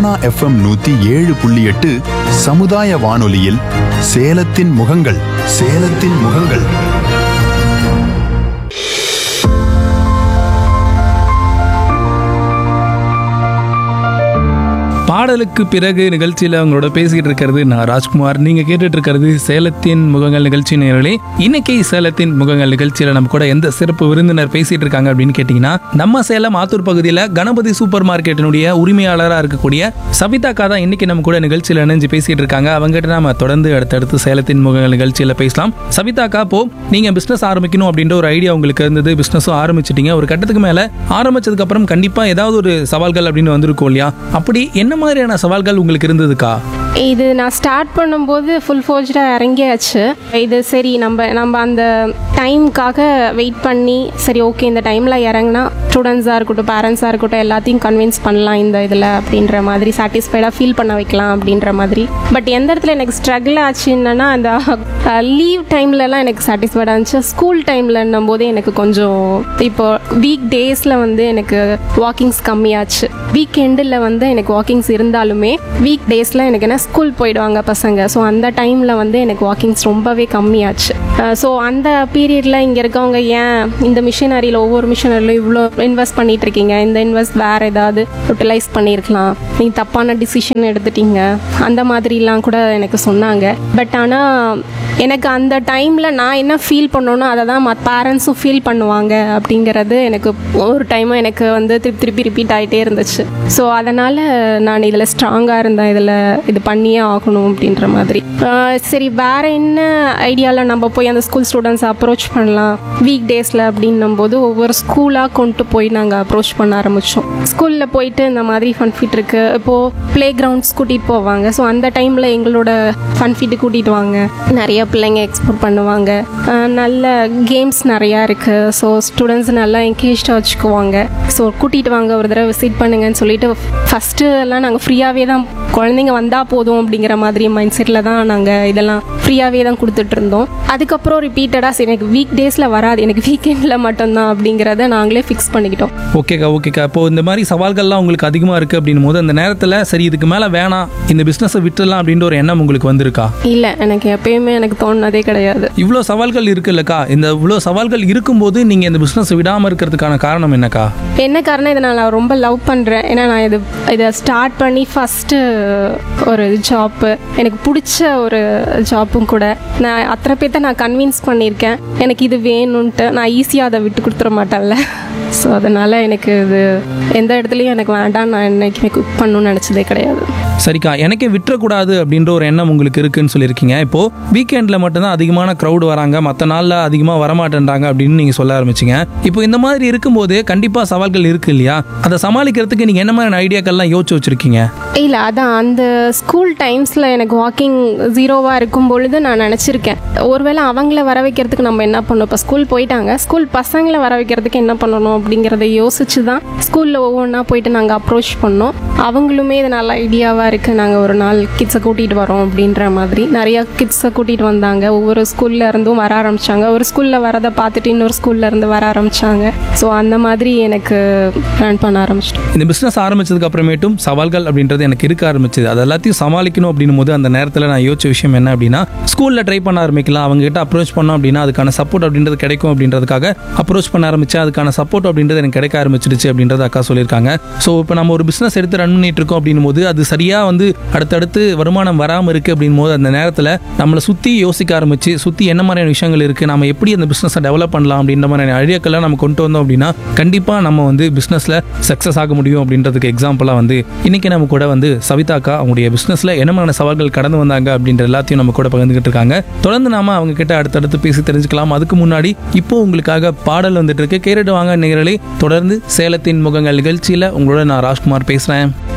Sona FM நூத்தி ஏழு புள்ளி எட்டு சமுதாய வானொலியில் சேலத்தின் முகங்கள் சேலத்தின் முகங்கள் பாடலுக்கு பிறகு நிகழ்ச்சியில் அவங்களோட பேசிக்கிட்டு இருக்கிறது நான் ராஜ்குமார் நீங்க கேட்டுட்டு இருக்கிறது சேலத்தின் முகங்கள் நிகழ்ச்சி நேரலே இன்னைக்கு சேலத்தின் முகங்கள் நிகழ்ச்சியில நம்ம கூட எந்த சிறப்பு விருந்தினர் பேசிட்டு இருக்காங்க அப்படின்னு கேட்டீங்கன்னா நம்ம சேலம் ஆத்தூர் பகுதியில் கணபதி சூப்பர் மார்க்கெட்டினுடைய உரிமையாளராக இருக்கக்கூடிய சபிதாக்கா தான் இன்னைக்கு நம்ம கூட நிகழ்ச்சியில் இணைஞ்சு பேசிட்டு இருக்காங்க அவங்ககிட்ட நம்ம தொடர்ந்து அடுத்தடுத்து சேலத்தின் முகங்கள் நிகழ்ச்சியில பேசலாம் சபிதாக்கா போ நீங்க பிசினஸ் ஆரம்பிக்கணும் அப்படின்ற ஒரு ஐடியா உங்களுக்கு இருந்தது பிசினஸும் ஆரம்பிச்சிட்டீங்க ஒரு கட்டத்துக்கு மேல ஆரம்பிச்சதுக்கு அப்புறம் கண்டிப்பா ஏதாவது ஒரு சவால்கள் அப்படின்னு வந்திருக்கும் இல்லையா அப்படி என்ன மாதிரியான சவால்கள் உங்களுக்கு இருந்ததுக்கா இது நான் ஸ்டார்ட் பண்ணும்போது ஃபுல் ஃபோர்ஜாக இறங்கியாச்சு இது சரி நம்ம நம்ம அந்த டைமுக்காக வெயிட் பண்ணி சரி ஓகே இந்த டைமில் இறங்கினா ஸ்டூடெண்ட்ஸாக இருக்கட்டும் பேரண்ட்ஸாக இருக்கட்டும் எல்லாத்தையும் கன்வின்ஸ் பண்ணலாம் இந்த இதில் அப்படின்ற மாதிரி சாட்டிஸ்ஃபைடாக ஃபீல் பண்ண வைக்கலாம் அப்படின்ற மாதிரி பட் எந்த இடத்துல எனக்கு ஸ்ட்ரகிள் ஆச்சுன்னா அந்த லீவ் டைம்லலாம் எனக்கு சாட்டிஸ்ஃபைடாக இருந்துச்சு ஸ்கூல் டைம்லன்னும் போது எனக்கு கொஞ்சம் இப்போ வீக் டேஸில் வந்து எனக்கு வாக்கிங்ஸ் கம்மியாச்சு வீக் எண்டில் வந்து எனக்கு வாக்கிங்ஸ் இருந்தாலுமே வீக் டேஸில் எனக்கு என்ன ஸ்கூல் போயிடுவாங்க பசங்க ஸோ அந்த டைமில் வந்து எனக்கு வாக்கிங்ஸ் ரொம்பவே கம்மியாச்சு ஸோ அந்த பீரியடில் இங்கே இருக்கவங்க ஏன் இந்த மிஷினரியில் ஒவ்வொரு மிஷினரியில் இவ்வளோ இன்வெஸ்ட் பண்ணிட்டு இருக்கீங்க இந்த இன்வெஸ்ட் வேறு ஏதாவது யூட்டிலைஸ் பண்ணியிருக்கலாம் நீங்கள் தப்பான டிசிஷன் எடுத்துட்டீங்க அந்த மாதிரிலாம் கூட எனக்கு சொன்னாங்க பட் ஆனால் எனக்கு அந்த டைமில் நான் என்ன ஃபீல் பண்ணணும் அதை தான் மற்ற பேரண்ட்ஸும் ஃபீல் பண்ணுவாங்க அப்படிங்கிறது எனக்கு ஒரு டைமும் எனக்கு வந்து திருப்பி திருப்பி ரிப்பீட் ஆகிட்டே இருந்துச்சு ஸோ அதனால் நான் இதில் ஸ்ட்ராங்காக இருந்தேன் இதில் இது பண்ணியே ஆகணும் அப்படின்ற மாதிரி ஆஹ் சரி வேறு என்ன ஐடியாவில் நம்ம போய் அந்த ஸ்கூல் ஸ்டூடெண்ட்ஸ் அப்ரோச் பண்ணலாம் வீக் டேஸில் அப்படின்னும் போது ஒவ்வொரு ஸ்கூலாக கொண்டு போய் நாங்கள் அப்ரோச் பண்ண ஆரம்பித்தோம் ஸ்கூலில் போயிட்டு இந்த மாதிரி ஃபன் ஃபிட் இருக்குது இப்போது ப்ளே கிரவுண்ட்ஸ் கூட்டிகிட்டு போவாங்க ஸோ அந்த டைமில் எங்களோட ஃபன் ஃபிட்டு கூட்டிகிட்டு வாங்க நிறைய பிள்ளைங்க எக்ஸ்ப்ளோர் பண்ணுவாங்க ஆஹ் நல்ல கேம்ஸ் நிறையா இருக்குது ஸோ ஸ்டூடெண்ட்ஸ் நல்லா என்கேஜாக வச்சுக்குவாங்க ஸோ கூட்டிகிட்டு வாங்க ஒரு தடவை விசிட் பண்ணுங்கன்னு சொல்லிட்டு ஃபஸ்ட்டு எல்லாம் நாங்கள் ஃப்ரீயாகவே தான் குழந்தைங்க வந்தால் போதும் அப்படிங்கிற மாதிரி மைண்ட் செட்டில் தான் நாங்கள் இதெல்லாம் ஃப்ரீயாகவே தான் கொடுத்துட்டு இருந்தோம் அதுக்கப்புறம் ரிப்பீட்டடாக சரி எனக்கு வீக் டேஸில் வராது எனக்கு வீக்கெண்டில் மட்டும்தான் அப்படிங்கிறத நாங்களே ஃபிக்ஸ் பண்ணிக்கிட்டோம் ஓகேக்கா ஓகேக்கா இப்போ இந்த மாதிரி சவால்கள்லாம் உங்களுக்கு அதிகமாக இருக்குது அப்படின்னும் போது அந்த நேரத்தில் சரி இதுக்கு மேலே வேணாம் இந்த பிஸ்னஸை விட்டுடலாம் அப்படின்ற ஒரு எண்ணம் உங்களுக்கு வந்திருக்கா இல்லை எனக்கு எப்பயுமே எனக்கு தோணுனதே கிடையாது இவ்வளோ சவால்கள் இருக்குல்லக்கா இந்த இவ்வளோ சவால்கள் இருக்கும்போது நீங்கள் இந்த பிஸ்னஸ் விடாமல் இருக்கிறதுக்கான காரணம் என்னக்கா என்ன காரணம் இதை நான் ரொம்ப லவ் பண்ணுறேன் ஏன்னா நான் இது இதை ஸ்டார்ட் பண்ணி ஃபஸ்ட்டு ஒரு ஜாப்பு எனக்கு பிடிச்ச ஒரு ஜாப்பும் கூட நான் அத்தனை பேர்த்த நான் கன்வின்ஸ் பண்ணியிருக்கேன் எனக்கு இது வேணும்ன்ட்டு நான் ஈஸியாக அதை விட்டு கொடுத்துட மாட்டேன்ல ஸோ அதனால் எனக்கு இது எந்த இடத்துலையும் எனக்கு வேண்டாம் நான் என்னைக்குமே குக் பண்ணணும்னு நினச்சதே கிடையாது சரிக்கா எனக்கே விட்டுறக்கூடாது அப்படின்ற ஒரு எண்ணம் உங்களுக்கு இருக்குன்னு சொல்லியிருக்கீங்க இப்போ வீக்கெண்டில் மட்டும்தான் அதிகமான க்ரௌட் வராங்க மற்ற நாளில் அதிகமாக வரமாட்டேன்றாங்க அப்படின்னு நீங்கள் சொல்ல ஆரம்பிச்சிங்க இப்போ இந்த மாதிரி இருக்கும்போது கண்டிப்பாக சவால்கள் இருக்கு இல்லையா அதை சமாளிக்கிறதுக்கு நீங்கள் என்ன மாதிரி ஐடியாக்கள்லாம் யோசிச்சு வச்சிருக்கீங்க இல்லை அதான் அந்த ஸ்கூல் டைம்ஸில் எனக்கு வாக்கிங் ஜீரோவாக இருக்கும் பொழுது நான் நினச்சிருக்கேன் ஒருவேளை அவங்கள வர வைக்கிறதுக்கு நம்ம என்ன பண்ணணும் இப்போ ஸ்கூல் போயிட்டாங்க ஸ்கூல் பசங்களை வர வைக்கிறதுக்கு என்ன பண்ணணும் அப்படிங்கிறத யோசிச்சு தான் ஸ்கூலில் ஒவ்வொன்றா போயிட்டு நாங்கள் அப்ரோச் பண்ணோம் அவங்களுமே இது நல்ல ஐடியாவாக இருக்குது நாங்கள் ஒரு நாள் கிட்ஸை கூட்டிகிட்டு வரோம் அப்படின்ற மாதிரி நிறையா கிட்ஸை கூட்டிகிட்டு வந்தாங்க ஒவ்வொரு ஸ்கூல்ல இருந்தும் வர ஆரம்பித்தாங்க ஒரு ஸ்கூலில் வரதை பார்த்துட்டு இன்னொரு ஸ்கூல்ல இருந்து வர ஆரம்பித்தாங்க ஸோ அந்த மாதிரி எனக்கு ரன் பண்ண ஆரம்பிச்சிட்டோம் இந்த பிஸ்னஸ் ஆரம்பிச்சதுக்கு அப்புறமேட்டும் சவால்கள் அப்படின்றது எனக்கு இருக்க ஆரம்பிச்சது அது எல்லாத்தையும் சமாளிக்கணும் அப்படின்னும் போது அந்த நேரத்தில் நான் யோசிச்ச விஷயம் என்ன அப்படின்னா ஸ்கூலில் ட்ரை பண்ண ஆரம்பிக்கலாம் அவங்க கிட்ட அப்ரோச் பண்ணோம் அப்படின்னா அதுக்கான சப்போர்ட் அப்படின்றது கிடைக்கும் அப்படின்றதுக்காக அப்ரோச் பண்ண ஆரம்பிச்சேன் அதுக்கான சப்போர்ட் அப்படின்றது எனக்கு கிடைக்க ஆரம்பிச்சிடுச்சு அப்படின்றது அக்கா சொல்லியிருக்காங்க ஸோ இப்போ நம்ம ஒரு பிஸ்னஸ் எடுத்து ரன் பண்ணிட்டு இருக்கோம் அப்படின்னும் போது அது சரியாக வந்து அடுத்தடுத்து வருமானம் வராமல் இருக்குது அப்படின்னும் போது அந்த நேரத்தில் நம்மளை சுற்றி யோசிக்க ஆரம்பிச்சு சுற்றி என்ன மாதிரியான விஷயங்கள் இருக்குது நம்ம எப்படி அந்த பிஸ்னஸை டெவலப் பண்ணலாம் அப்படின்ற மாதிரியான ஐடியாக்கெல்லாம் நம்ம கொண்டு வந்தோம் அப்படின்னா கண்டிப்பாக நம்ம வந்து பிஸ்னஸில் சக்ஸஸ் ஆக முடியும் அப்படின்றதுக்கு எக்ஸாம்பிளாக வந்து இன்னைக்கு நம்ம கூட வந்து சவிதாக்கா அவங்களுடைய பிஸ்னஸில் என்ன மாதிரியான சவால்கள் கடந்து வந்தாங்க அப்படின்ற எல்லாத்தையும் நம்ம கூட பகிர்ந்துகிட்டு இருக்காங்க தொடர்ந்து நாம அவங்க கிட்ட அடுத்தடுத்து பேசி தெரிஞ்சுக்கலாம் அதுக்கு முன்னாடி இப்போ உங்களுக்காக பாடல் வந்துட்டு இருக்கு கேட்டுட்டு வாங்க நேரலே தொடர்ந்து சேலத்தின் முகங்கள் நிகழ்ச்சியில் உங்களோட நான் ராஜ்குமார் பேசுகிறேன்